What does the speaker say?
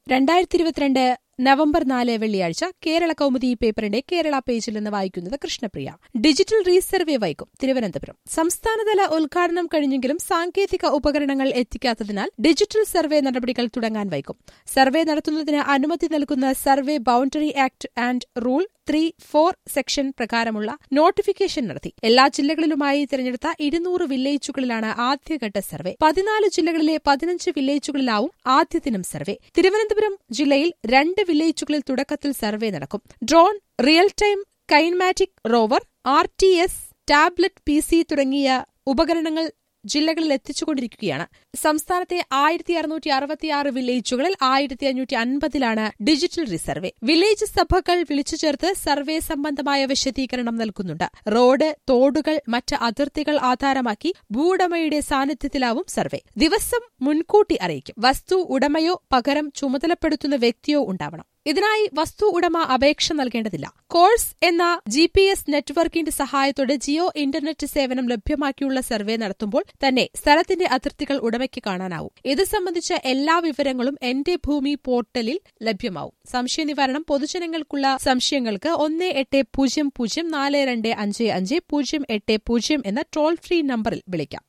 രണ്ടായിരത്തി ഇരുപത്തിരണ്ട് നവംബർ നാല് വെള്ളിയാഴ്ച കേരള കൗമുദി പേപ്പറിന്റെ കേരള പേജിൽ നിന്ന് വായിക്കുന്നത് കൃഷ്ണപ്രിയ ഡിജിറ്റൽ റീസർവേ വൈകും തിരുവനന്തപുരം സംസ്ഥാനതല ഉദ്ഘാടനം കഴിഞ്ഞെങ്കിലും സാങ്കേതിക ഉപകരണങ്ങൾ എത്തിക്കാത്തതിനാൽ ഡിജിറ്റൽ സർവേ നടപടികൾ തുടങ്ങാൻ വൈകും സർവേ നടത്തുന്നതിന് അനുമതി നൽകുന്ന survey boundary act and rule three four section പ്രകാരമുള്ള നോട്ടിഫിക്കേഷൻ നടത്തി എല്ലാ ജില്ലകളിലുമായി തിരഞ്ഞെടുത്ത ഇരുന്നൂറ് വില്ലേജുകളിലാണ് ആദ്യഘട്ട സർവേ പതിനാല് ജില്ലകളിലെ പതിനഞ്ച് വില്ലേജുകളിലാവും ആദ്യദിനം സർവേ തിരുവനന്തപുരം ജില്ലയിൽ രണ്ട് വില്ലേജുകളിൽ തുടക്കത്തിൽ സർവേ നടക്കും drone real time kinematic rover R T S tablet P C തുടങ്ങിയ ഉപകരണങ്ങൾ ജില്ലകളിൽ എത്തിച്ചുകൊണ്ടിരിക്കുകയാണ് സംസ്ഥാനത്തെ ആയിരത്തി അറുന്നൂറ്റി അറുപത്തിയാറ് വില്ലേജുകളിൽ ആയിരത്തി അഞ്ഞൂറ്റി അൻപതിലാണ് ഡിജിറ്റൽ റിസർവേ വില്ലേജ് സഭകൾ വിളിച്ചു ചേർത്ത് സർവേ സംബന്ധമായ വിശദീകരണം നൽകുന്നുണ്ട് റോഡ് തോടുകൾ മറ്റ് അതിർത്തികൾ ആധാരമാക്കി ഭൂവുടമയുടെ സാന്നിധ്യത്തിലാവും സർവേ ദിവസം മുൻകൂട്ടി അറിയിക്കും വസ്തു ഉടമയോ പകരം ചുമതലപ്പെടുത്തുന്ന വ്യക്തിയോ ഉണ്ടാവണം ഇതിനായി വസ്തു ഉടമ അപേക്ഷ നൽകേണ്ടതില്ല കോഴ്സ് എന്ന ജി പി എസ് നെറ്റ്വർക്കിന്റെ സഹായത്തോടെ ജിയോ ഇന്റർനെറ്റ് സേവനം ലഭ്യമാക്കിയുള്ള സർവേ നടത്തുമ്പോൾ തന്നെ സ്ഥലത്തിന്റെ അതിർത്തികൾ ഉടമയ്ക്ക് കാണാനാവും ഇത് സംബന്ധിച്ച എല്ലാ വിവരങ്ങളും എന്റെ ഭൂമി പോർട്ടലിൽ ലഭ്യമാവും സംശയ നിവാരണം പൊതുജനങ്ങൾക്കുള്ള സംശയങ്ങൾക്ക് ഒന്ന് എട്ട് പൂജ്യം പൂജ്യം നാല് രണ്ട് അഞ്ച് അഞ്ച് പൂജ്യം എട്ട് പൂജ്യം എന്ന ടോൾ ഫ്രീ നമ്പറിൽ വിളിക്കാം